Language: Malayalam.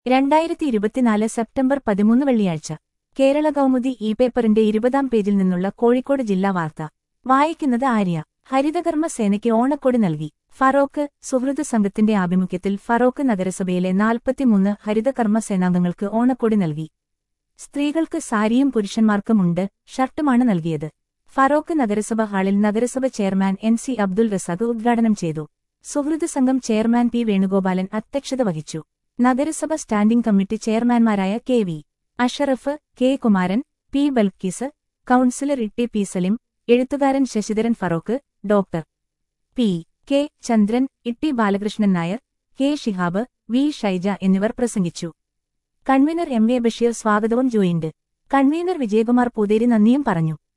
രണ്ടായിരത്തി ഇരുപത്തിനാല് സെപ്റ്റംബർ പതിമൂന്ന് വെള്ളിയാഴ്ച കേരള കൗമുദി ഇ പേപ്പറിന്റെ ഇരുപതാം പേജിൽ നിന്നുള്ള കോഴിക്കോട് ജില്ലാ വാർത്ത വായിക്കുന്നത് ആര്യ ഹരിതകർമ്മ സേനയ്ക്ക് ഓണക്കൊടി നൽകി ഫറോക്ക് സുഹൃത് സംഘത്തിന്റെ ആഭിമുഖ്യത്തിൽ ഫറോക്ക് നഗരസഭയിലെ നാൽപ്പത്തിമൂന്ന് ഹരിതകർമ്മ സേനാംഗങ്ങൾക്ക് ഓണക്കൊടി നൽകി സ്ത്രീകൾക്ക് സാരിയും പുരുഷന്മാർക്കും ഉണ്ട് ഷർട്ടുമാണ് നൽകിയത് ഫറോക്ക് നഗരസഭ ഹാളിൽ നഗരസഭ chairman N C Abdul Razak ഉദ്ഘാടനം ചെയ്തു സുഹൃത് സംഘം ചെയർമാൻ പി വേണുഗോപാലൻ അധ്യക്ഷത വഹിച്ചു നഗരസഭ സ്റ്റാൻഡിംഗ് കമ്മിറ്റി ചെയർമാൻമാരായ K V Ashraf K Kumaran P Balkees councillor E T P Salim എഴുത്തുകാരൻ Sasidharan Feroke doctor P K Chandran Itty Balakrishnan Nair K Shihab V Shaija എന്നിവർ പ്രസംഗിച്ചു കൺവീനർ എം എ ബഷീർ സ്വാഗതവും ജോയിന്റ് കൺവീനർ വിജയകുമാർ പൂതേരി നന്ദിയും പറഞ്ഞു